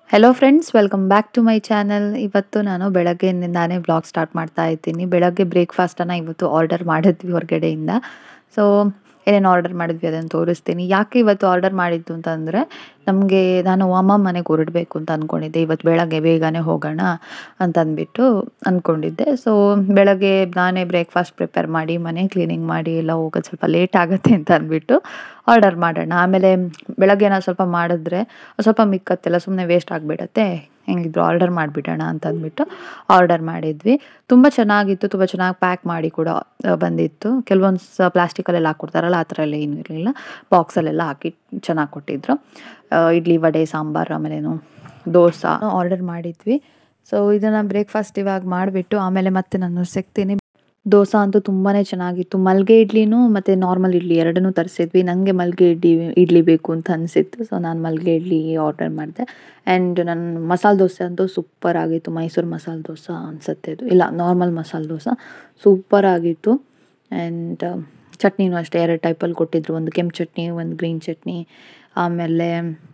hello friends welcome back to my channel ಇವತ್ತು ನಾನು ಬೆಳಗ್ಗೆಯಿಂದಾನೇ vlog start ಮಾಡ್ತಾ ಇದ್ದೀನಿ ಬೆಳಗ್ಗೆ ಬ್ರೇಕ್ಫಾಸ್ಟನ್ನು ಇವತ್ತು ಆರ್ಡರ್ ಮಾಡಿದ್ವಿ ಹೊರಗಡೆಯಿಂದ ಸೊ ಏನೇನು ಆರ್ಡರ್ ಮಾಡಿದ್ವಿ ಅದನ್ನು ತೋರಿಸ್ತೀನಿ ಯಾಕೆ ಇವತ್ತು ಆರ್ಡರ್ ಮಾಡಿದ್ದು ಅಂತಂದರೆ ನಮಗೆ ನಾನು ಅಮ್ಮ ಮನೆಗೆ ಹೊರಡಬೇಕು ಅಂತ ಅಂದ್ಕೊಂಡಿದ್ದೆ ಇವತ್ತು ಬೆಳಗ್ಗೆ ಬೇಗನೆ ಹೋಗೋಣ ಅಂತ ಅಂದ್ಬಿಟ್ಟು ಅಂದ್ಕೊಂಡಿದ್ದೆ ಸೊ ಬೆಳಗ್ಗೆ ನಾನೇ ಬ್ರೇಕ್ಫಾಸ್ಟ್ ಪ್ರಿಪೇರ್ ಮಾಡಿ ಮನೆ ಕ್ಲೀನಿಂಗ್ ಮಾಡಿ ಎಲ್ಲ ಹೋಗೋದು ಸ್ವಲ್ಪ ಲೇಟ್ ಆಗುತ್ತೆ ಅಂತ ಅಂದ್ಬಿಟ್ಟು ಆರ್ಡರ್ ಮಾಡೋಣ ಆಮೇಲೆ ಬೆಳಗ್ಗೆ ನಾವು ಸ್ವಲ್ಪ ಮಾಡಿದ್ರೆ ಸ್ವಲ್ಪ ಮಿಕ್ಕತ್ತೆಲ್ಲ ಸುಮ್ಮನೆ ವೇಸ್ಟ್ ಆಗಿಬಿಡತ್ತೆ ಹೆಂಗಿದ್ರು ಆರ್ಡರ್ ಮಾಡಿಬಿಡೋಣ ಅಂತ ಅಂದ್ಬಿಟ್ಟು ಆರ್ಡರ್ ಮಾಡಿದ್ವಿ ತುಂಬ ಚೆನ್ನಾಗಿತ್ತು ತುಂಬ ಚೆನ್ನಾಗಿ ಪ್ಯಾಕ್ ಮಾಡಿ ಕೂಡ ಆ, ಬಂದಿತ್ತು ಕೆಲವೊಂದು ಸ ಪ್ಲಾಸ್ಟಿಕಲ್ಲೆಲ್ಲ ಹಾಕ್ಕೊಡ್ತಾರಲ್ಲ ಆ ಥರ ಎಲ್ಲ ಏನೂ ಇರಲಿಲ್ಲ ಬಾಕ್ಸಲ್ಲೆಲ್ಲ ಹಾಕಿ ಚೆನ್ನಾಗಿ ಕೊಟ್ಟಿದ್ರು ಆ, ಇಡ್ಲಿ ವಡೆ ಸಾಂಬಾರು ಆಮೇಲೇನು ದೋಸೆ ಆರ್ಡರ್ ಮಾಡಿದ್ವಿ ಸೊ ಇದನ್ನು ಬ್ರೇಕ್ಫಾಸ್ಟ್ ಇವಾಗ ಮಾಡಿಬಿಟ್ಟು ಆಮೇಲೆ ಮತ್ತೆ ನಾನು ಸಿಗ್ತೀನಿ ದೋಸೆ ಅಂತೂ ತುಂಬಾ ಚೆನ್ನಾಗಿತ್ತು ಮಲ್ಗೆ ಇಡ್ಲಿನೂ ಮತ್ತು ನಾರ್ಮಲ್ ಇಡ್ಲಿ ಎರಡನ್ನೂ ತರಿಸಿದ್ವಿ ನನಗೆ ಮಲ್ಗೆ ಇಡ್ಲಿ ಇಡ್ಲಿ ಬೇಕು ಅಂತ ಅನಿಸಿತ್ತು ಸೊ ನಾನು ಮಲ್ಗೆ ಇಡ್ಲಿ ಆರ್ಡರ್ ಮಾಡಿದೆ ಆ್ಯಂಡ್ ನನ್ನ ಮಸಾಲೆ ದೋಸೆ ಅಂತೂ ಸೂಪರ್ ಆಗಿತ್ತು ಮೈಸೂರು ಮಸಾಲೆ ದೋಸೆ ಅನಿಸುತ್ತೆ ಇದು ಇಲ್ಲ ನಾರ್ಮಲ್ ಮಸಾಲೆ ದೋಸೆ ಸೂಪರ್ ಆಗಿತ್ತು ಆ್ಯಂಡ್ ಚಟ್ನಿನೂ ಅಷ್ಟೇ ಎರಡು ಟೈಪಲ್ಲಿ ಕೊಟ್ಟಿದ್ರು ಒಂದು ಕೆಂಪು ಚಟ್ನಿ ಒಂದು ಗ್ರೀನ್ ಚಟ್ನಿ ಆಮೇಲೆ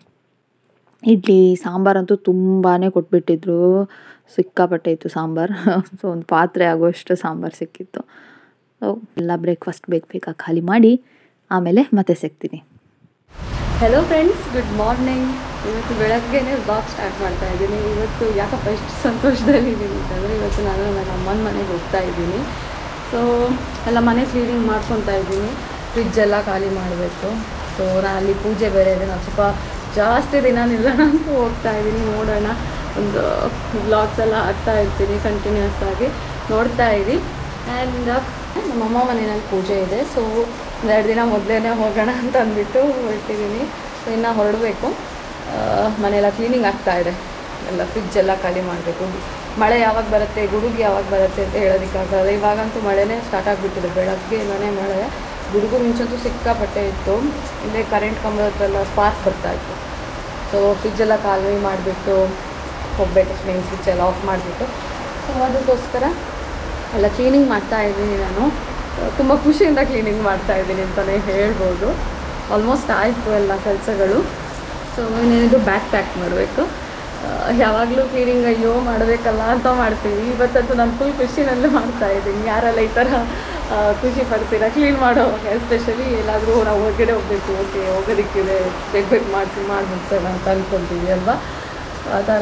ಇಡ್ಲಿ ಸಾಂಬಾರಂತೂ ತುಂಬಾ ಕೊಟ್ಬಿಟ್ಟಿದ್ರು ಸಿಕ್ಕಾಪಟ್ಟೆ ಇತ್ತು ಸಾಂಬಾರು ಸೊ ಒಂದು ಪಾತ್ರೆ ಆಗೋಷ್ಟು ಸಾಂಬಾರು ಸಿಕ್ಕಿತ್ತು ಸೊ ಎಲ್ಲ ಬ್ರೇಕ್ಫಾಸ್ಟ್ ಬೇಕು ಬೇಗ ಖಾಲಿ ಮಾಡಿ ಆಮೇಲೆ ಮತ್ತೆ ಸಿಗ್ತೀನಿ ಹೆಲೋ ಫ್ರೆಂಡ್ಸ್ ಗುಡ್ ಮಾರ್ನಿಂಗ್ ಇವತ್ತು ಬೆಳಗ್ಗೆನೇ ಬ್ಲಾಗ್ ಸ್ಟಾರ್ಟ್ ಮಾಡ್ತಾ ಇದ್ದೀನಿ ಇವತ್ತು ಯಾಕಪ್ಪ ಇಷ್ಟು ಸಂತೋಷದಲ್ಲಿ ಇದ್ದೀನಿ ಅಂತಂದರೆ ಇವತ್ತು ನಾನು ನನ್ನ ಅಮ್ಮನ ಮನೆಗೆ ಹೋಗ್ತಾ ಇದ್ದೀನಿ ಸೊ ಎಲ್ಲ ಮನೆ ಕ್ಲೀನಿಂಗ್ ಮಾಡ್ಕೊತಾ ಇದ್ದೀನಿ ಫ್ರಿಜ್ ಎಲ್ಲ ಖಾಲಿ ಮಾಡಬೇಕು ಸೊ ನಾನು ಅಲ್ಲಿ ಪೂಜೆ ಬೇರೆ ಇದೆ ನಾನು ಸ್ವಲ್ಪ ಜಾಸ್ತಿ ದಿನ ನಿಲ್ಲೋಣ ಅಂತ ಹೋಗ್ತಾ ಇದ್ದೀನಿ ನೋಡೋಣ ಒಂದು ಬ್ಲಾಗ್ಸ್ ಎಲ್ಲ ಹಾಕ್ತಾ ಇರ್ತೀನಿ ಕಂಟಿನ್ಯೂಸ್ ಆಗಿ ನೋಡ್ತಾ ಇರಿ ಆ್ಯಂಡ್ ನಮ್ಮಮ್ಮ ಮನೆಯಲ್ಲಿ ಪೂಜೆ ಇದೆ ಸೊ ಒಂದೆರಡು ದಿನ ಮೊದಲೇ ಹೋಗೋಣ ಅಂತ ಅಂದ್ಬಿಟ್ಟು ಹೊರಟಿದ್ದೀನಿ ಸೊ ಇನ್ನು ಹೊರಡಬೇಕು ಮನೆಯೆಲ್ಲ ಕ್ಲೀನಿಂಗ್ ಆಗ್ತಾ ಇದೆ ಎಲ್ಲ ಫ್ರಿಜ್ ಎಲ್ಲ ಖಾಲಿ ಮಾಡಬೇಕು ಮಳೆ ಯಾವಾಗ ಬರುತ್ತೆ ಗುಡುಗು ಯಾವಾಗ ಬರುತ್ತೆ ಅಂತ ಹೇಳೋದಕ್ಕಾಗಲ್ಲ ಇವಾಗಂತೂ ಮಳೆನೇ ಸ್ಟಾರ್ಟ್ ಆಗಿಬಿಟ್ಟಿದೆ ಬೆಳಗ್ಗೆಯಿಂದನೇ ಮಳೆ ಗುಡುಗು ಮುಂಚಂತೂ ಸಿಕ್ಕಾಪಟ್ಟೆ ಇತ್ತು ಇಲ್ಲೇ ಕರೆಂಟ್ ಕಂಬದಲ್ಲ ಸ್ಪಾರ್ಕ್ ಬರ್ತಾ ಇತ್ತು ಸೊ ಫ್ರಿಜ್ಜೆಲ್ಲ ಖಾಲಿ ಮಾಡಿಬಿಟ್ಟು ಹೋಗಬೇಕು ಮೇನ್ ಸ್ವಿಚ್ ಎಲ್ಲ ಆಫ್ ಮಾಡಿಬಿಟ್ಟು ಸೊ ಅದಕ್ಕೋಸ್ಕರ ಎಲ್ಲ ಕ್ಲೀನಿಂಗ್ ಮಾಡ್ತಾ ಇದ್ದೀನಿ ನಾನು ತುಂಬ ಖುಷಿಯಿಂದ ಕ್ಲೀನಿಂಗ್ ಮಾಡ್ತಾ ಇದ್ದೀನಿ ಅಂತಲೇ ಹೇಳ್ಬೋದು ಆಲ್ಮೋಸ್ಟ್ ಆಯಿತು ಎಲ್ಲ ಕೆಲಸಗಳು ಸೊ ಇನ್ನೇನಿದು ಬ್ಯಾಗ್ ಪ್ಯಾಕ್ ಮಾಡಬೇಕು ಯಾವಾಗಲೂ ಕ್ಲೀನಿಂಗ್ ಅಯ್ಯೋ ಮಾಡಬೇಕಲ್ಲ ಅಂತ ಮಾಡ್ತೀವಿ ಇವತ್ತಂತೂ ನಾನು ಫುಲ್ ಖುಷಿನಲ್ಲೇ ಮಾಡ್ತಾ ಇದ್ದೀನಿ ಯಾರೆಲ್ಲ ಈ ಥರ ಆ, ಖುಷಿ ಪಡ್ತೀರಾ ಕ್ಲೀನ್ ಮಾಡೋವಾಗ ಎಸ್ಪೆಷಲಿ ಎಲ್ಲಾದರೂ ನಾವು ಹೊರಗಡೆ ಹೋಗಬೇಕು ಓಕೆ ಹೋಗೋದಕ್ಕಿದೆ ಬೇಗ ಬೇಗ ಮಾಡಿಸಿ ಮಾಡಿ ಮುಗಿಸೋಣ ಅಂತ ಅಂದ್ಕೊಳ್ತೀವಿ ಅಲ್ವಾ ಆ ಥರ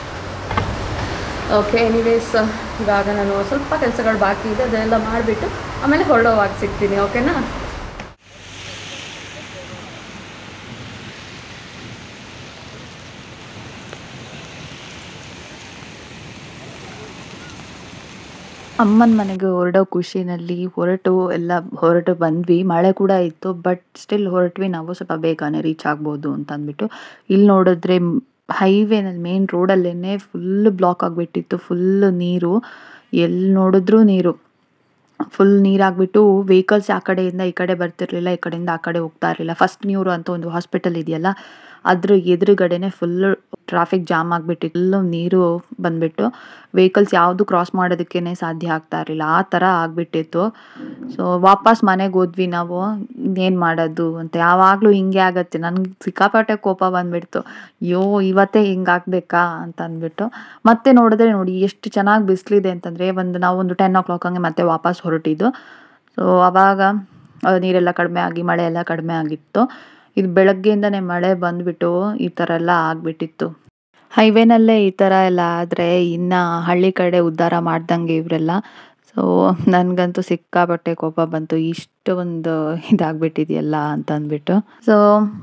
ಓಕೆ ಎನಿವೇಸ್ ಇವಾಗ ನಾನು ಸ್ವಲ್ಪ ಕೆಲಸಗಳು ಬಾಕಿ ಇದೆ ಅದೆಲ್ಲ ಮಾಡಿಬಿಟ್ಟು ಆಮೇಲೆ ಹೊರಡೋವಾಗ ಸಿಗ್ತೀನಿ ಓಕೆನಾ ಅಮ್ಮನ ಮನೆಗೆ ಹೊರಡೋ ಖುಷಿನಲ್ಲಿ ಹೊರಟು ಎಲ್ಲ ಹೊರಟು ಬಂದ್ವಿ ಮಳೆ ಕೂಡ ಇತ್ತು ಬಟ್ ಸ್ಟಿಲ್ ಹೊರಟ್ವಿ ನಾವು ಸ್ವಲ್ಪ ಬೇಗನೆ ರೀಚ್ ಆಗ್ಬೋದು ಅಂತ ಅಂದ್ಬಿಟ್ಟು ಇಲ್ಲಿ ನೋಡಿದ್ರೆ ಹೈವೇನಲ್ಲಿ ಮೇನ್ ರೋಡಲ್ಲೇ ಫುಲ್ ಬ್ಲಾಕ್ ಆಗಿಬಿಟ್ಟಿತ್ತು ಫುಲ್ ನೀರು ಎಲ್ಲಿ ನೋಡಿದ್ರೂ ನೀರು ಫುಲ್ ನೀರಾಗ್ಬಿಟ್ಟು ವೆಹಿಕಲ್ಸ್ ಆ ಕಡೆಯಿಂದ ಈ ಕಡೆ ಬರ್ತಿರ್ಲಿಲ್ಲ ಈ ಕಡೆಯಿಂದ ಆ ಕಡೆ ಹೋಗ್ತಾ ಇರಲಿಲ್ಲ ಫಸ್ಟ್ ನ್ಯೂರು ಅಂತ ಒಂದು ಹಾಸ್ಪಿಟಲ್ ಇದೆಯಲ್ಲ ಅದ್ರ ಎದುರುಗಡೆನೆ ಫುಲ್ ಟ್ರಾಫಿಕ್ ಜಾಮ್ ಆಗಿಬಿಟ್ಟಿತ್ತು ಫುಲ್ಲು ನೀರು ಬಂದ್ಬಿಟ್ಟು ವೆಹಿಕಲ್ಸ್ ಯಾವುದು ಕ್ರಾಸ್ ಮಾಡೋದಕ್ಕೇ ಸಾಧ್ಯ ಆಗ್ತಾ ಇರಲಿಲ್ಲ ಆ ಥರ ಆಗಿಬಿಟ್ಟಿತ್ತು ಸೊ ವಾಪಸ್ ಮನೆಗೆ ಹೋದ್ವಿ ನಾವು ಏನು ಮಾಡೋದು ಅಂತ ಯಾವಾಗಲೂ ಹಿಂಗೆ ಆಗತ್ತೆ ನನಗೆ ಸಿಕ್ಕಾಪಟ್ಟೆ ಕೋಪ ಬಂದ್ಬಿಡ್ತು ಅಯ್ಯೋ ಇವತ್ತೇ ಹಿಂಗೆ ಆಗಬೇಕಾ ಅಂತ ಅಂದ್ಬಿಟ್ಟು ಮತ್ತೆ ನೋಡಿದ್ರೆ ನೋಡಿ ಎಷ್ಟು ಚೆನ್ನಾಗಿ ಬಿಸಿಲಿದೆ ಅಂತಂದರೆ ಒಂದು ನಾವು ಒಂದು ಟೆನ್ ಓ ಕ್ಲಾಕ್ ಹಂಗೆ ಮತ್ತೆ ವಾಪಸ್ ಹೊರಟಿದ್ದು ಸೊ ಆವಾಗ ಆ, ನೀರೆಲ್ಲ ಕಡಿಮೆ ಆಗಿ ಮಳೆ ಎಲ್ಲ ಕಡಿಮೆ ಆಗಿತ್ತು ಇದು ಬೆಳಗ್ಗೆಯಿಂದನೇ ಮಳೆ ಬಂದ್ಬಿಟ್ಟು ಈ ಥರ ಎಲ್ಲ ಆಗಿಬಿಟ್ಟಿತ್ತು ಹೈವೇನಲ್ಲೇ ಈ ಥರ ಎಲ್ಲ ಆದರೆ ಇನ್ನು ಹಳ್ಳಿ ಕಡೆ ಉದ್ಧಾರ ಮಾಡ್ದಂಗೆ ಇವರೆಲ್ಲ ಸೊ ನನಗಂತೂ ಸಿಕ್ಕಾಪಟ್ಟೆ ಕೋಪ ಬಂತು ಇಷ್ಟು ಒಂದು ಇದಾಗ್ಬಿಟ್ಟಿದೆಯಲ್ಲ ಅಂತ ಅಂದ್ಬಿಟ್ಟು ಸೊ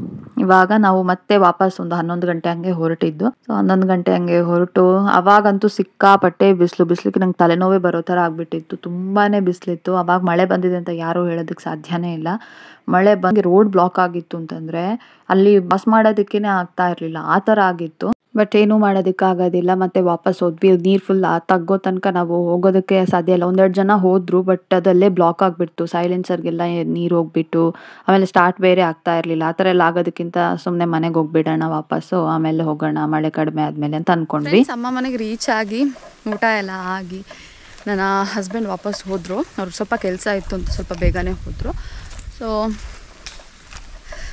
ಇವಾಗ ನಾವು ಮತ್ತೆ ವಾಪಸ್ ಒಂದು ಹನ್ನೊಂದು ಗಂಟೆ ಹಂಗೆ ಹೊರಟಿದ್ದು ಸೊ ಹನ್ನೊಂದು ಗಂಟೆ ಹಂಗೆ ಹೊರಟು ಅವಾಗಂತೂ ಸಿಕ್ಕಾಪಟ್ಟೆ ಬಿಸಿಲು ಬಿಸಿಲಿಗೆ ನಂಗೆ ತಲೆನೋವೇ ಬರೋ ಥರ ಆಗ್ಬಿಟ್ಟಿತ್ತು ತುಂಬಾ ಬಿಸಿಲಿತ್ತು ಅವಾಗ ಮಳೆ ಬಂದಿದೆ ಅಂತ ಯಾರೂ ಹೇಳೋದಕ್ಕೆ ಸಾಧ್ಯನೇ ಇಲ್ಲ ಮಳೆ ಬಂದು ರೋಡ್ ಬ್ಲಾಕ್ ಆಗಿತ್ತು ಅಂತಂದರೆ ಅಲ್ಲಿ ಬಸ್ ಮಾಡೋದಕ್ಕೇ ಆಗ್ತಾ ಇರಲಿಲ್ಲ ಆ ಥರ ಆಗಿತ್ತು ಬಟ್ ಏನೂ ಮಾಡೋದಕ್ಕಾಗೋದಿಲ್ಲ ಮತ್ತೆ ವಾಪಸ್ ಹೋದ್ವಿ ನೀರು ಫುಲ್ ತಗ್ಗೋ ತನಕ ನಾವು ಹೋಗೋದಕ್ಕೆ ಸಾಧ್ಯ ಇಲ್ಲ ಒಂದೆರಡು ಜನ ಹೋದ್ರು ಬಟ್ ಅದಲ್ಲೇ ಬ್ಲಾಕ್ ಆಗಿಬಿಡ್ತು ಸೈಲೆನ್ಸರ್ಗೆಲ್ಲ ನೀರು ಹೋಗ್ಬಿಟ್ಟು ಆಮೇಲೆ ಸ್ಟಾರ್ಟ್ ಬೇರೆ ಆಗ್ತಾ ಇರಲಿಲ್ಲ ಆ ಥರ ಎಲ್ಲ ಆಗೋದಕ್ಕಿಂತ ಸುಮ್ಮನೆ ಮನೆಗೆ ಹೋಗ್ಬಿಡೋಣ ವಾಪಸ್ಸು ಆಮೇಲೆ ಹೋಗೋಣ ಮಳೆ ಕಡಿಮೆ ಆದಮೇಲೆ ಅಂತ ಅಂದ್ಕೊಂಡ್ವಿ ಫ್ರೆಂಡ್ಸ್ ಅಮ್ಮ ಮನೆಗೆ ರೀಚ್ ಆಗಿ ಊಟ ಎಲ್ಲ ಆಗಿ ನನ್ನ ಹಸ್ಬೆಂಡ್ ವಾಪಸ್ ಹೋದರು ಅವ್ರು ಸ್ವಲ್ಪ ಕೆಲಸ ಇತ್ತು ಅಂತ ಸ್ವಲ್ಪ ಬೇಗನೆ ಹೋದರು ಸೊ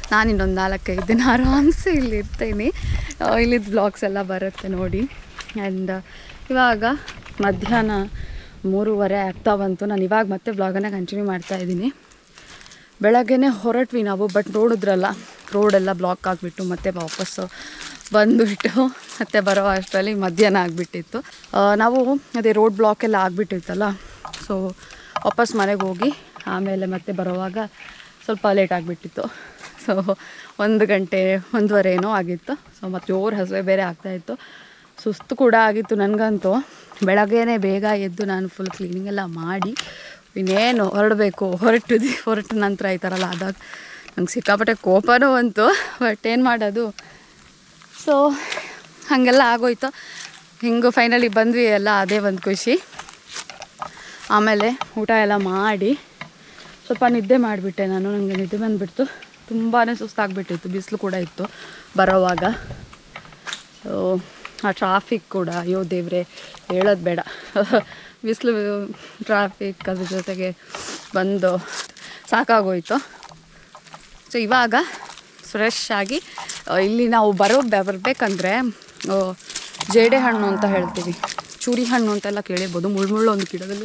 ನಾನು ಇನ್ನೊಂದು ನಾಲ್ಕೈದು ದಿನ ಆರಾಮ್ಸೆ ಇಲ್ಲಿ ಇರ್ತೀನಿ ಆ, ಇಲ್ಲಿದ್ದು ಬ್ಲಾಗ್ಸ್ ಎಲ್ಲ ಬರುತ್ತೆ ನೋಡಿ ಆ್ಯಂಡ್ ಇವಾಗ ಮಧ್ಯಾಹ್ನ ಮೂರುವರೆ ಆಗ್ತಾ ಬಂತು ನಾನು ಇವಾಗ ಮತ್ತೆ ಬ್ಲಾಗನ್ನು ಕಂಟಿನ್ಯೂ ಮಾಡ್ತಾ ಇದ್ದೀನಿ ಬೆಳಗ್ಗೆನೇ ಹೊರಟ್ವಿ ನಾವು ಬಟ್ ನೋಡಿದ್ರಲ್ಲ ರೋಡೆಲ್ಲ ಬ್ಲಾಕ್ ಆಗಿಬಿಟ್ಟು ಮತ್ತೆ ವಾಪಸ್ಸು ಬಂದುಬಿಟ್ಟು ಮತ್ತೆ ಬರೋ ಅಷ್ಟರಲ್ಲಿ ಮಧ್ಯಾಹ್ನ ಆಗಿಬಿಟ್ಟಿತ್ತು ನಾವು ಅದೇ ರೋಡ್ ಬ್ಲಾಕ್ ಎಲ್ಲ ಆಗಿಬಿಟ್ಟಿತ್ತಲ್ಲ ಸೊ ವಾಪಸ್ ಮನೆಗೆ ಹೋಗಿ ಆಮೇಲೆ ಮತ್ತೆ ಬರೋವಾಗ ಸ್ವಲ್ಪ ಲೇಟ್ ಆಗಿಬಿಟ್ಟಿತ್ತು ಸೊ ಒಂದು ಗಂಟೆ ಒಂದೂವರೆ ಏನೋ ಆಗಿತ್ತು ಸೊ ಮತ್ತು ಜೋರು ಹಸುವೆ ಬೇರೆ ಆಗ್ತಾಯಿತ್ತು ಸುಸ್ತು ಕೂಡ ಆಗಿತ್ತು ನನಗಂತೂ ಬೆಳಗ್ಗೆನೇ ಬೇಗ ಎದ್ದು ನಾನು ಫುಲ್ ಕ್ಲೀನಿಂಗ್ ಎಲ್ಲ ಮಾಡಿ ಇನ್ನೇನು ಹೊರಡಬೇಕು ಹೊರಟಿದ್ವಿ ಹೊರಟ ನಂತರ ಈ ಥರ ಎಲ್ಲ ಆದಾಗ ನಂಗೆ ಸಿಕ್ಕಾಪಟ್ಟೆ ಕೋಪನೂ ಬಂತು ಬಟ್ ಏನು ಮಾಡೋದು ಸೊ ಹಾಗೆಲ್ಲ ಆಗೋಯ್ತು ಹಿಂಗೆ ಫೈನಲಿ ಬಂದ್ವಿ ಎಲ್ಲ ಅದೇ ಒಂದು ಖುಷಿ ಆಮೇಲೆ ಊಟ ಎಲ್ಲ ಮಾಡಿ ಸ್ವಲ್ಪ ನಿದ್ದೆ ಮಾಡಿಬಿಟ್ಟೆ ನಾನು ನನಗೆ ನಿದ್ದೆ ಬಂದುಬಿಡ್ತು ತುಂಬಾ ಸುಸ್ತಾಗ್ಬಿಟ್ಟಿತ್ತು ಬಿಸಿಲು ಕೂಡ ಇತ್ತು ಬರೋವಾಗ ಸೊ ಆ ಟ್ರಾಫಿಕ್ ಕೂಡ ಅಯ್ಯೋ ದೇವ್ರೆ ಹೇಳೋದು ಬೇಡ ಬಿಸಿಲು ಟ್ರಾಫಿಕ್ ಅದ್ರ ಜೊತೆಗೆ ಬಂದು ಸಾಕಾಗೋಯ್ತು ಸೊ ಇವಾಗ ಫ್ರೆಶ್ ಆಗಿ ಆ, ಇಲ್ಲಿ ನಾವು ಬರೋ ಬರಬೇಕಂದ್ರೆ ಜೇಡೆ ಹಣ್ಣು ಅಂತ ಹೇಳ್ತೀವಿ ಚೂರಿ ಹಣ್ಣು ಅಂತೆಲ್ಲ ಕೇಳಿರ್ಬೋದು ಮುಳ್ಳು ಒಂದು ಗಿಡದಲ್ಲಿ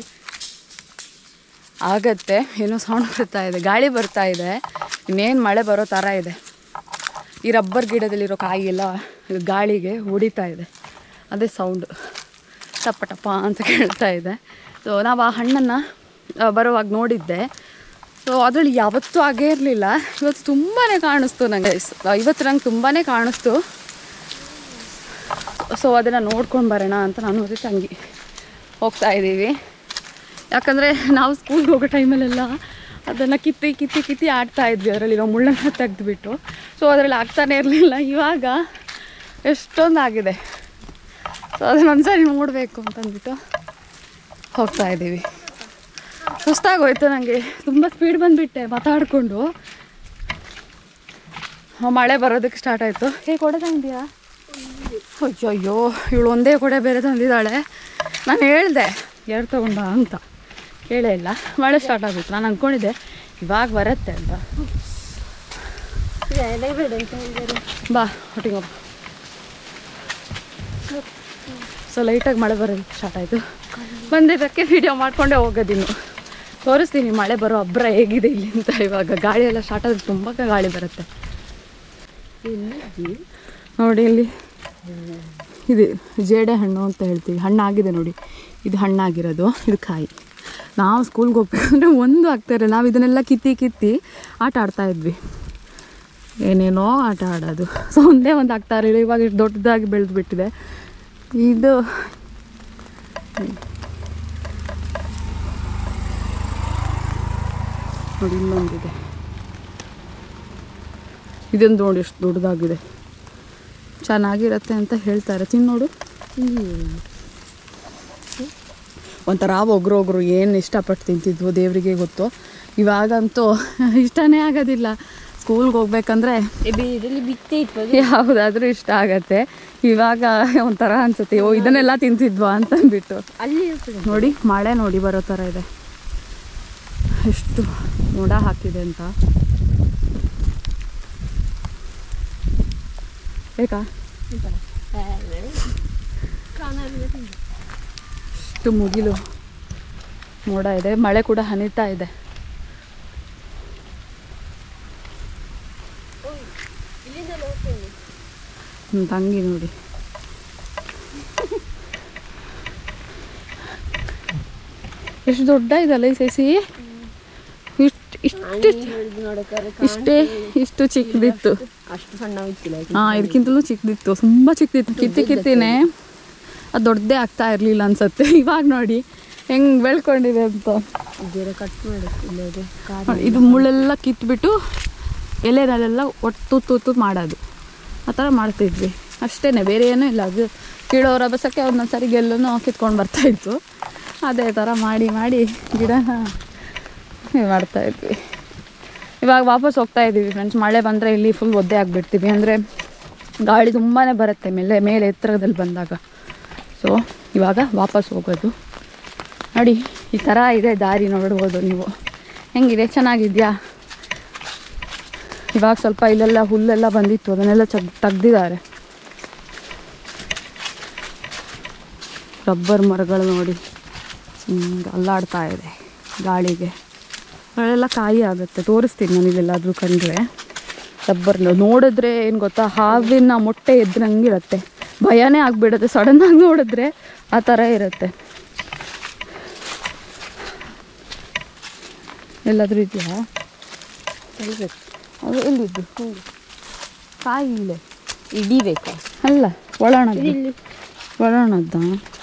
ಆಗತ್ತೆ ಏನೋ ಸೌಂಡ್ ಬರ್ತಾ ಇದೆ ಗಾಳಿ ಬರ್ತಾ ಇದೆ ಇನ್ನೇನು ಮಳೆ ಬರೋ ಥರ ಇದೆ ಈ ರಬ್ಬರ್ ಗಿಡದಲ್ಲಿರೋ ಕಾಯಿ ಎಲ್ಲ ಗಾಳಿಗೆ ಹೊಡಿತಾ ಇದೆ ಅದೇ ಸೌಂಡು ಟಪ ಟಪ ಅಂತ ಕೇಳ್ತಾ ಇದೆ ಸೊ ನಾವು ಆ ಹಣ್ಣನ್ನು ಬರುವಾಗ ನೋಡಿದ್ದೆ ಸೊ ಅದರಲ್ಲಿ ಯಾವತ್ತೂ ಆಗೇ ಇರಲಿಲ್ಲ ಇವತ್ತು ತುಂಬಾ ಕಾಣಿಸ್ತು ನನಗೆ ಇವತ್ತು ನಂಗೆ ತುಂಬಾ ಕಾಣಿಸ್ತು ಸೊ ಅದನ್ನು ನೋಡ್ಕೊಂಡು ಬರೋಣ ಅಂತ ನಾನು ಮತ್ತೆ ತಂಗಿ ಹೋಗ್ತಾ ಇದ್ದೀವಿ ಯಾಕಂದರೆ ನಾವು ಸ್ಕೂಲ್ಗೆ ಹೋಗೋ ಟೈಮಲ್ಲೆಲ್ಲ ಅದನ್ನು ಕಿತ್ತಿ ಕಿತ್ತಿ ಕಿತ್ತಿ ಆಡ್ತಾ ಇದ್ವಿ ಅದರಲ್ಲಿರೋ ಮುಳ್ಳನ್ನು ತೆಗೆದುಬಿಟ್ಟು ಸೊ ಅದರಲ್ಲಿ ಆಗ್ತಾನೆ ಇರಲಿಲ್ಲ ಇವಾಗ ಎಷ್ಟೊಂದು ಆಗಿದೆ ಸೊ ಅದನ್ನ ಒಂದ್ಸರಿ ನೋಡಬೇಕು ಅಂತಂದ್ಬಿಟ್ಟು ಹೋಗ್ತಾ ಇದ್ದೀವಿ ಸುಸ್ತಾಗೋಯ್ತು ನನಗೆ ತುಂಬ ಸ್ಪೀಡ್ ಬಂದುಬಿಟ್ಟೆ ಮಾತಾಡಿಕೊಂಡು ಮಳೆ ಬರೋದಕ್ಕೆ ಸ್ಟಾರ್ಟ್ ಆಯಿತು ಹೇ ಕೊಡೆ ತಂದಿಯಾ ಅಯ್ಯೋ ಅಯ್ಯೋ ಇವಳು ಒಂದೇ ಕೊಡೆ ಬೇರೆ ತಂದಿದ್ದಾಳೆ ನಾನು ಹೇಳ್ದೆ ಎರಡು ತಗೊಂಡ ಅಂತ ಕೇಳೇ ಇಲ್ಲ ಮಳೆ ಸ್ಟಾರ್ಟ್ ಆಗುತ್ತೆ ನಾನು ಅಂದ್ಕೊಂಡಿದ್ದೆ ಇವಾಗ ಬರುತ್ತೆ ಅಂತ ಬಾ ಒಟ್ಟಿಗೆ ಹೋಗು ಸೊ ಲೈಟಾಗಿ ಮಳೆ ಬರೋದಕ್ಕೆ ಸ್ಟಾರ್ಟ್ ಆಯಿತು ಬಂದಿದ್ದಕ್ಕೆ ವಿಡಿಯೋ ಮಾಡ್ಕೊಂಡೇ ಹೋಗೋದಿನ್ನು ತೋರಿಸ್ತೀನಿ ಮಳೆ ಬರೋ ಅಬ್ರ ಹೇಗಿದೆ ಇಲ್ಲಿ ಅಂತ ಇವಾಗ ಗಾಳಿ ಎಲ್ಲ ಸ್ಟಾರ್ಟ್ ಆದ್ರೆ ತುಂಬ ಗಾಳಿ ಬರುತ್ತೆ ನೋಡಿ ಇಲ್ಲಿ ಇದು ಜೇಡೆ ಹಣ್ಣು ಅಂತ ಹೇಳ್ತೀವಿ ಹಣ್ಣಾಗಿದೆ ನೋಡಿ ಇದು ಹಣ್ಣಾಗಿರೋದು ಇದು ಕಾಯಿ ನಾವು ಸ್ಕೂಲ್ಗೆ ಹೋಗ್ಬೇಕಂದ್ರೆ ಒಂದು ಆಗ್ತಾರೆ ನಾವು ಇದನ್ನೆಲ್ಲ ಕಿತ್ತಿ ಕಿತ್ತಿ ಆಟ ಆಡ್ತಾ ಇದ್ವಿ ಏನೇನೋ ಆಟ ಆಡೋದು ಸೊ ಒಂದೇ ಒಂದು ಆಗ್ತಾ ಇರಲಿಲ್ಲ ಇವಾಗ ಇಷ್ಟು ದೊಡ್ಡದಾಗಿ ಬೆಳೆದು ಬಿಟ್ಟಿದೆ ಇದು ನೋಡಿ ಇನ್ನೊಂದಿದೆ ಇದೊಂದು ನೋಡಿ ಎಷ್ಟು ದೊಡ್ಡದಾಗಿದೆ ಚೆನ್ನಾಗಿರತ್ತೆ ಅಂತ ಹೇಳ್ತಾರೆ ತಿನ್ನೋಡು ಒಂಥರ ಒಗ್ರು ಒಗ್ರು ಏನು ಇಷ್ಟಪಟ್ಟು ತಿಂತಿದ್ವು ದೇವರಿಗೆ ಗೊತ್ತು ಇವಾಗಂತೂ ಇಷ್ಟನೇ ಆಗೋದಿಲ್ಲ ಸ್ಕೂಲ್ಗೆ ಹೋಗ್ಬೇಕಂದ್ರೆ ಇದರಲ್ಲಿ ಬಿತ್ತೆ ಇತ್ತು ಯಾವುದಾದ್ರೂ ಇಷ್ಟ ಆಗತ್ತೆ ಇವಾಗ ಒಂಥರ ಅನ್ಸುತ್ತೆ ಓ ಇದನ್ನೆಲ್ಲ ತಿಂತಿದ್ವಾ ಅಂತಂದ್ಬಿಟ್ಟು ಅಲ್ಲಿ ಇರ್ತದೆ ನೋಡಿ ಮಳೆ ನೋಡಿ ಬರೋ ಥರ ಇದೆ ಎಷ್ಟು ಮೋಡ ಹಾಕಿದೆ ಅಂತ ಬೇಕಾ ಎಷ್ಟು ಮುಗಿಲು ಮೋಡ ಇದೆ ಮಳೆ ಕೂಡ ಹನಿತಾ ಇದೆ ಹ್ಮ್, ತಂಗಿ ನೋಡಿ ಎಷ್ಟು ದೊಡ್ಡ ಇದಲ್ಲ ಈ ಸಸಿ ಇಷ್ಟು ಇಷ್ಟು ಹೇಳಿದ್ದು ನೋಡಕ್ಕಾರೆ ಇಷ್ಟೇ ಇಷ್ಟು ಚಿಕ್ಕದಿತ್ತು ಅಷ್ಟು ಸಣ್ಣ ಇತ್ತಿಲ್ಲ ಹಾಂ ಇದಕ್ಕಿಂತಲೂ ಚಿಕ್ಕದಿತ್ತು ತುಂಬ ಚಿಕ್ಕದಿತ್ತು ಕಿತ್ತಿ ಕಿತ್ತಿನೇ ಅದು ದೊಡ್ಡದೇ ಆಗ್ತಾ ಇರಲಿಲ್ಲ ಅನ್ಸತ್ತೆ ಇವಾಗ ನೋಡಿ ಹೆಂಗೆ ಬೆಳ್ಕೊಂಡಿದೆ ಅಂತ ಬೇರೆ ಕಟ್ ಮಾಡಿ ಇಲ್ಲ ಇದೆ ಕಾಡು ನೋಡಿ, ಇದು ಮುಳ್ಳೆಲ್ಲ ಕಿತ್ಬಿಟ್ಟು ಎಲೆನಲ್ಲೆಲ್ಲ ಒಟ್ಟು ತೂತು ಮಾಡೋದು ಆ ಥರ ಮಾಡ್ತಿದ್ವಿ ಅಷ್ಟೇ ಬೇರೆ ಏನೂ ಇಲ್ಲ ಅದು ಕೀಳೋರ ಬಸಕ್ಕೆ ಒಂದೊಂದು ಸರಿ ಗೆಲ್ಲೂ ಕಿತ್ಕೊಂಡು ಬರ್ತಾಯಿತ್ತು ಅದೇ ಥರ ಮಾಡಿ ಮಾಡಿ ಗಿಡನ ಇದು ಮಾಡ್ತಾಯಿದ್ವಿ ಇವಾಗ ವಾಪಸ್ ಹೋಗ್ತಾ ಇದ್ದೀವಿ ಫ್ರೆಂಡ್ಸ್ ಮಳೆ ಬಂದರೆ ಇಲ್ಲಿ ಫುಲ್ ಒದ್ದೆ ಆಗಿಬಿಡ್ತೀವಿ ಅಂದರೆ ಗಾಳಿ ತುಂಬಾ ಬರುತ್ತೆ ಮೇಲೆ ಮೇಲೆ ಎತ್ತರದಲ್ಲಿ ಬಂದಾಗ ಸೊ ಇವಾಗ ವಾಪಸ್ ಹೋಗೋದು ನೋಡಿ ಈ ಥರ ಇದೆ ದಾರಿ ನೋಡ್ಬೋದು ನೀವು ಹೆಂಗಿದೆ ಚೆನ್ನಾಗಿದೆಯಾ ಇವಾಗ ಸ್ವಲ್ಪ ಇಲ್ಲೆಲ್ಲ ಹುಲ್ಲೆಲ್ಲ ಬಂದಿತ್ತು ಅದನ್ನೆಲ್ಲ ಚಗ್ ತೆಗ್ದಿದ್ದಾರೆ ರಬ್ಬರ್ ಮರಗಳು ನೋಡಿ ಹಿಂಗೆ ಅಲ್ಲಾಡ್ತಾ ಇದೆ ಗಾಳಿಗೆ ಅಲ್ಲೆಲ್ಲ ಕಾಯಿ ಆಗುತ್ತೆ ತೋರಿಸ್ತೀನಿ ನಾನು ಇಲ್ಲೆಲ್ಲಾದರೂ ಕಂಡ್ರೆ ರಬ್ಬರ್ ನೋಡಿದ್ರೆ ಏನು ಗೊತ್ತಾ ಹಾವಿನ ಮೊಟ್ಟೆ ಎದ್ರಂಗಿರುತ್ತೆ ಭಯನೇ ಆಗಿಬಿಡುತ್ತೆ ಸಡನ್ನಾಗಿ ನೋಡಿದ್ರೆ ಆ ಥರ ಇರುತ್ತೆ ಎಲ್ಲಾದರೂ ಇದೆಯಾ ತೆಗಿಬೇಕು ಅದು ಎಲ್ಲಿದ್ದು ಕಾಯಿ ಇಲ್ಲೇ ಹಿಡಿಬೇಕಾ ಅಲ್ಲ ಒಳಣದ್ದು ಒಳಣದ್ದ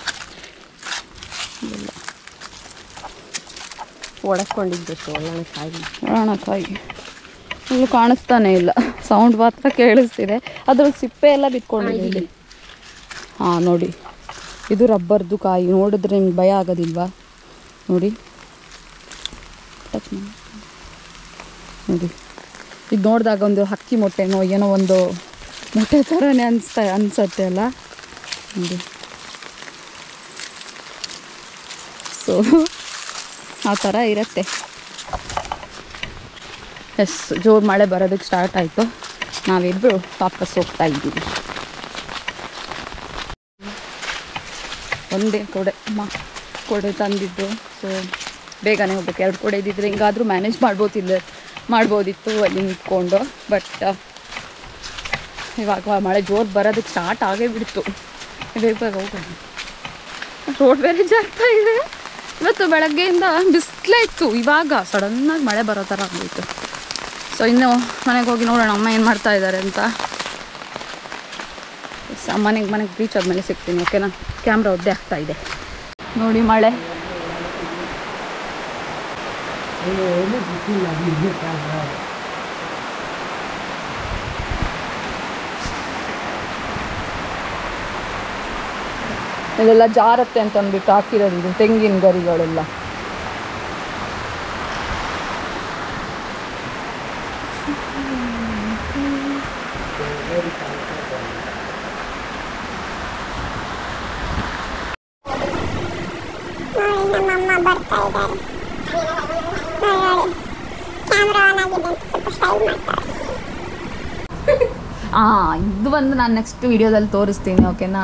ಒಡಕೊಂಡಿದ್ದಷ್ಟು ಒಳ್ಳೆ ಕಾಯಿ ಒಳಣಕಾಯಿ ಇಲ್ಲಿ ಕಾಣಿಸ್ತಾನೆ ಇಲ್ಲ ಸೌಂಡ್ ಮಾತ್ರ ಕೇಳಿಸ್ತಿದೆ ಅದ್ರಲ್ಲಿ ಸಿಪ್ಪೆ ಎಲ್ಲ ಬಿತ್ಕೊಂಡಿದೆ ಇಲ್ಲಿ ಹಾಂ ನೋಡಿ ಇದು ರಬ್ಬರ್ದು ಕಾಯಿ ನೋಡಿದ್ರೆ ನಿಮ್ಗೆ ಭಯ ಆಗೋದಿಲ್ವಾ ನೋಡಿ ಟಚ್ ಮಾಡಿ ನೋಡಿ ಇದು ನೋಡಿದಾಗ ಒಂದು ಹಕ್ಕಿ ಮೊಟ್ಟೆನೋ ಏನೋ ಒಂದು ಮೊಟ್ಟೆ ಥರನೇ ಅನಿಸ್ತಾ ಅನಿಸತ್ತೆ ಅಲ್ಲ ನೋಡಿ ಸೊ ಆ ಥರ ಇರುತ್ತೆ ಎಸ್ ಜೋರು ಮಳೆ ಬರೋದಕ್ಕೆ ಸ್ಟಾರ್ಟ್ ಆಯಿತು ನಾವಿಬ್ಬರು ವಾಪಸ್ ಹೋಗ್ತಾ ಇದ್ದೀವಿ ಒಂದೇ ಕೊಡೆ ಅಮ್ಮ ಕೊಡೆ ತಂದಿದ್ದು ಸೊ ಬೇಗನೆ ಹೋಗ್ಬೇಕು ಎರಡು ಕೊಡೆ ಇದ್ದಿದ್ರೆ ಹಿಂಗಾದರೂ ಮ್ಯಾನೇಜ್ ಮಾಡ್ಬೋದಿಲ್ಲ ಮಾಡ್ಬೋದಿತ್ತು ಅಲ್ಲಿ ನಿಂತ್ಕೊಂಡು ಬಟ್ ಇವಾಗ ಮಳೆ ಜೋರು ಬರೋದಕ್ಕೆ ಸ್ಟಾರ್ಟ್ ಆಗೇ ಬಿಡ್ತು ಬೇಗ ಬೇಗ ಹೋಗೋಣ ರೋಡ್ ಬೇರೆ ಜಾಗ್ತಾ ಇದೆ ಇವತ್ತು ಬೆಳಗ್ಗೆಯಿಂದ ಬಿಸಿಲೇ ಇತ್ತು ಇವಾಗ ಸಡನ್ನಾಗಿ ಮಳೆ ಬರೋ ಥರ ಆಗೋಯ್ತು ಸೊ ಇನ್ನು ಮನೆಗೆ ಹೋಗಿ ನೋಡೋಣ ಅಮ್ಮ ಏನು ಮಾಡ್ತಾ ಇದ್ದಾರೆ ಅಂತ ಮನೆಗೆ ಮನೆಗೆ ರೀಚ್ ಆದಮೇಲೆ ಸಿಗ್ತೀನಿ ಓಕೆನಾ ಕ್ಯಾಮ್ರಾ ಒದ್ದೆ ಆಗ್ತಾ ಇದೆ ನೋಡಿ ಮಳೆ ಇದೆಲ್ಲ ಜಾರತ್ತೆ ಅಂತ ಅಂದ್ಬಿಟ್ಟು ಹಾಕಿರೋದು ಇದು ತೆಂಗಿನ ಗರಿಗಳೆಲ್ಲ ನೋಡಿ ನಮ್ಮಮ್ಮ ಬರ್ತಾ ಇದ್ದಾರೆ ನೋಡಿ ಕ್ಯಾಮ್ರಾ ಆನ್ ಆಗಿದೆ ಅಂತ ಸ್ವಲ್ಪ ಸ್ಟೈಲ್ ಮಾಡ್ತಾರೆ ಆ ಇದು ಬಂದು ನಾನು ನೆಕ್ಸ್ಟ್ ವಿಡಿಯೋದಲ್ಲಿ ತೋರಿಸ್ತೀನಿ ಓಕೆನಾ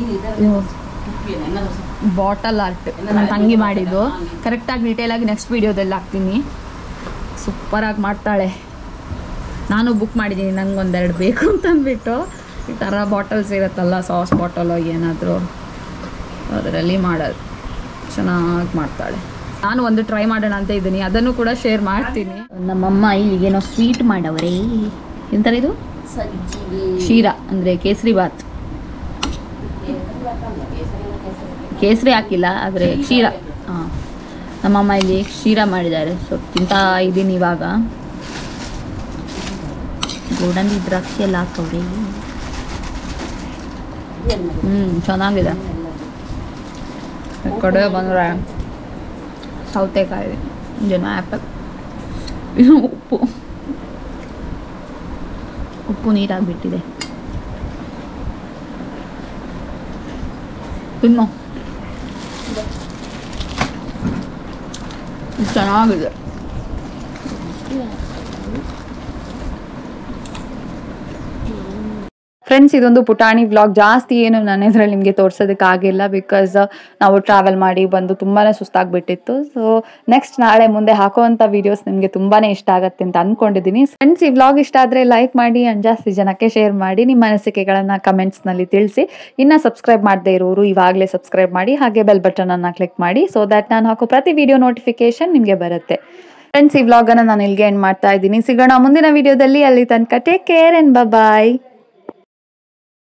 ಬಾಟಲ್ ಆರ್ಟ್ ನನ್ನ ತಂಗಿ ಮಾಡಿದ್ದು ಕರೆಕ್ಟಾಗಿ ಡೀಟೇಲಾಗಿ ನೆಕ್ಸ್ಟ್ ವಿಡಿಯೋದಲ್ಲಿ ಹಾಕ್ತೀನಿ ಸೂಪರಾಗಿ ಮಾಡ್ತಾಳೆ ನಾನು ಬುಕ್ ಮಾಡಿದ್ದೀನಿ ನಂಗೆ ಒಂದೆರಡು ಬೇಕು ಅಂತಂದ್ಬಿಟ್ಟು ಈ ಥರ ಬಾಟಲ್ಸ್ ಇರುತ್ತಲ್ಲ ಸಾಸ್ ಬಾಟಲು ಏನಾದರೂ ಅದರಲ್ಲಿ ಮಾಡೋದು ಚೆನ್ನಾಗಿ ಮಾಡ್ತಾಳೆ ನಾನು ಒಂದು ಟ್ರೈ ಮಾಡೋಣ ಅಂತ ಇದ್ದೀನಿ ಅದನ್ನು ಕೂಡ ಶೇರ್ ಮಾಡ್ತೀನಿ ನಮ್ಮಮ್ಮ ಇಲ್ಲಿಗೇನೋ ಸ್ವೀಟ್ ಮಾಡವ್ರೆ ಎಂತಾರೆ ಇದು ಶೀರಾ ಅಂದರೆ ಕೇಸರಿ ಬಾತ್ ಕೇಸರಿ ಹಾಕಿಲ್ಲ ಆದರೆ ಕ್ಷೀರ ಹಾಂ ನಮ್ಮಮ್ಮ ಇಲ್ಲಿ ಕ್ಷೀರ ಮಾಡಿದ್ದಾರೆ ಸೊ ತಿಂತಾ ಇದ್ದೀನಿ ಇವಾಗ ಗೋಡಂಬಿ ದ್ರಾಕ್ಷಿ ಎಲ್ಲ ಹಾಕವ್ರಿ ಹ್ಞೂ ಚೆನ್ನಾಗಿದೆ ಈ ಕಡೆ ಬಂದರೆ ಸೌತೆಕಾಯಿ ಜನ ಆ್ಯಪಲ್ ಇದು ಉಪ್ಪು ಉಪ್ಪು ನೀರಾಗಿಬಿಟ್ಟಿದೆ ತಿನ್ನು ಚೆನ್ನಾಗಿದೆ ಫ್ರೆಂಡ್ಸ್ ಇದೊಂದು ಪುಟಾಣಿ ವ್ಲಾಗ್ ಜಾಸ್ತಿ ಏನು ನಾನು ಇದರಲ್ಲಿ ನಿಮಗೆ ತೋರ್ಸೋದಕ್ಕಾಗಿಲ್ಲ ಬಿಕಾಸ್ ನಾವು ಟ್ರಾವೆಲ್ ಮಾಡಿ ಬಂದು ತುಂಬಾ ಸುಸ್ತಾಗ್ಬಿಟ್ಟಿತ್ತು ಸೊ ನೆಕ್ಸ್ಟ್ ನಾಳೆ ಮುಂದೆ ಹಾಕುವಂಥ ವೀಡಿಯೋಸ್ ನಿಮಗೆ ತುಂಬಾ ಇಷ್ಟ ಆಗುತ್ತೆ ಅಂತ ಅಂದ್ಕೊಂಡಿದ್ದೀನಿ ಫ್ರೆಂಡ್ಸ್ ಈ ವ್ಲಾಗ್ ಇಷ್ಟ ಆದರೆ ಲೈಕ್ ಮಾಡಿ ಆ್ಯಂಡ್ ಜಾಸ್ತಿ ಜನಕ್ಕೆ ಶೇರ್ ಮಾಡಿ ನಿಮ್ಮ ಅನಿಸಿಕೆಗಳನ್ನು ಕಮೆಂಟ್ಸ್ನಲ್ಲಿ ತಿಳಿಸಿ ಇನ್ನು ಸಬ್ಸ್ಕ್ರೈಬ್ ಮಾಡದೇ ಇರೋರು ಇವಾಗಲೇ ಸಬ್ಸ್ಕ್ರೈಬ್ ಮಾಡಿ ಹಾಗೆ ಬೆಲ್ ಬಟನನ್ನು ಕ್ಲಿಕ್ ಮಾಡಿ ಸೊ ದ್ಯಾಟ್ ನಾನು ಹಾಕೋ ಪ್ರತಿ ವಿಡಿಯೋ ನೋಟಿಫಿಕೇಶನ್ ನಿಮಗೆ ಬರುತ್ತೆ ಫ್ರೆಂಡ್ಸ್ ಈ ವ್ಲಾಗನ್ನು ನಾನು ಇಲ್ಲಿಗೆ ಎಂಡ್ ಮಾಡ್ತಾ ಇದ್ದೀನಿ ಸಿಗೋಣ ಮುಂದಿನ ವಿಡಿಯೋದಲ್ಲಿ ಅಲ್ಲಿ ತನಕ ಟೇಕ್ ಕೇರ್ ಆ್ಯಂಡ್ ಬಾಯ್